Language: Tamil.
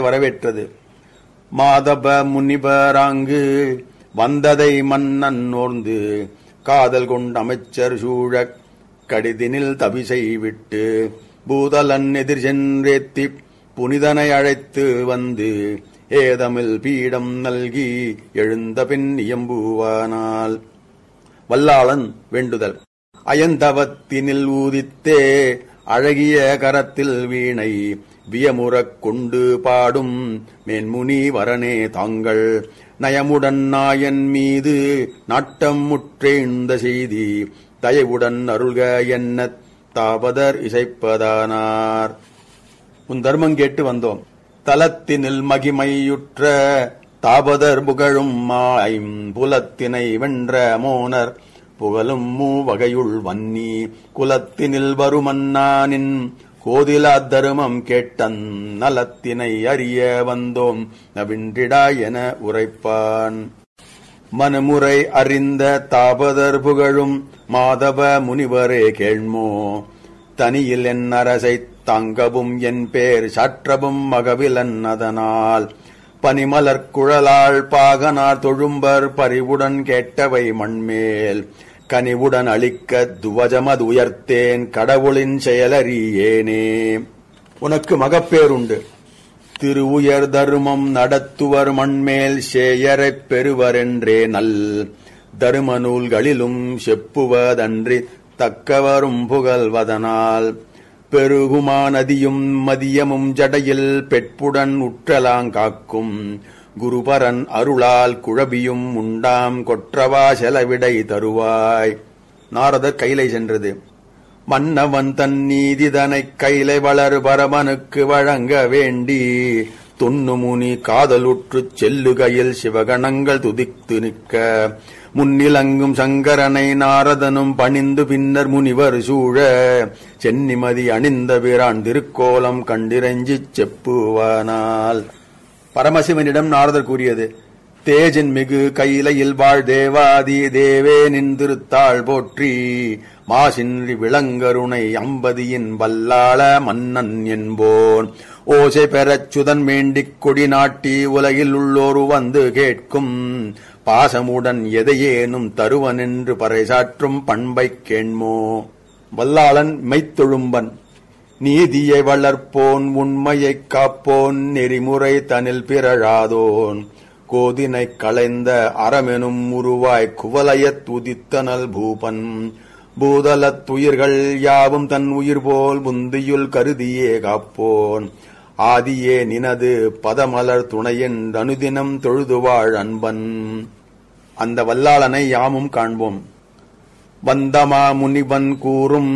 வரவேற்றது மாதப முனிபராங்கு வந்ததை மன்னன் நோர்ந்து காதல் கொண்ட அமைச்சர் சூழக் கடிதினில் தவிசை விட்டு பூதலன் எதிர் சென்றேத்தி புனிதனை அழைத்து வந்து ஏதமில் பீடம் நல்கி எழுந்த பின் இயம்புவானால் வல்லாளன் வேண்டுதல் அயந்தவத்தினில் ஊதித்தே அழகிய கரத்தில் வீணை வியமுறக் கொண்டு பாடும் மேன்முனி வரனே தாங்கள் நயமுடன் நாயன் மீது நாட்டம் முற்றேந்த செய்தி தயவுடன் அருள்க என்ன தாபதர் இசைப்பதானார் உன் தர்மம் கேட்டு வந்தோம் தலத்தினில் மகிமையுற்ற தாபதர் புகழும் மாயும் புலத்தினை வென்ற மோனர் புகழும் மூவகையுள் வன்னி குலத்தினில் வருமன்னானின் கோதிலா தருமம் கேட்டன் நலத்தினை அறிய வந்தோம் நவின்றிடா என உரைப்பான் மனுமுறை அறிந்த தாபதர் புகழும் மாதவ முனிவரே கேள்மோ தனியில் என் அரசை தங்கவும் என் பேர் சாற்றவும் மகவிலன் அதனால் பனிமலர் குழலாள் பாகனார் தொழும்பர் பறிவுடன் கேட்டவை மண்மேல் கனிவுடன் அளிக்க துவஜமது உயர்த்தேன் கடவுளின் செயலறியேனே உனக்கு மகப்பேருண்டு திரு உயர் தருமம் நடத்துவர் மண்மேல் சேயரைப் பெறுவரென்றே நல் தரும நூல்களிலும் செப்புவதன்றி தக்கவரும் புகழ்வதனால் பெருகுமா நதியும் மதியமும் ஜடையில் பெட்புடன் உற்றலாங்காக்கும் குருபரன் அருளால் குழபியும் உண்டாம் கொற்றவா செலவிடை தருவாய் நாரதர் கைலை சென்றது மன்னவன் தன் நீதிதனைக் கைலை வளர் பரமனுக்கு வழங்க வேண்டி துண்ணுமுனி காதலுற்றுச் செல்லுகையில் சிவகணங்கள் துதித்து நிற்க முன்னிலங்கும் சங்கரனை நாரதனும் பணிந்து பின்னர் முனிவர் சூழ சென்னிமதி அணிந்த பிரான் திருக்கோலம் கண்டிரஞ்சிச் செப்புவானால் பரமசிவனிடம் நாரதர் கூறியது தேஜன் மிகு கையிலையில் வாழ் தேவாதி தேவே நின்றிருத்தாள் போற்றி மாசின்றி விளங்கருணை அம்பதியின் வல்லாள மன்னன் என்போன் ஓசை பெறச் சுதன் வேண்டிக் கொடி நாட்டி உலகில் உள்ளோரு வந்து கேட்கும் பாசமுடன் எதையேனும் தருவனென்று பறைசாற்றும் பண்பைக் கேண்மோ வல்லாளன் மெய்த்தொழும்பன் நீதியை வளர்ப்போன் உண்மையைக் காப்போன் நெறிமுறை தனில் பிறழாதோன் கோதினைக் களைந்த அறமெனும் உருவாய் குவலயத் உதித்தனல் பூபன் பூதலத் துயிர்கள் யாவும் தன் உயிர் போல் முந்தியுள் கருதியே காப்போன் ஆதியே நினது பதமலர் துணையின் அனுதினம் தொழுதுவாழ் அன்பன் அந்த வல்லாளனை யாமும் காண்போம் வந்தமா முனிவன் கூறும்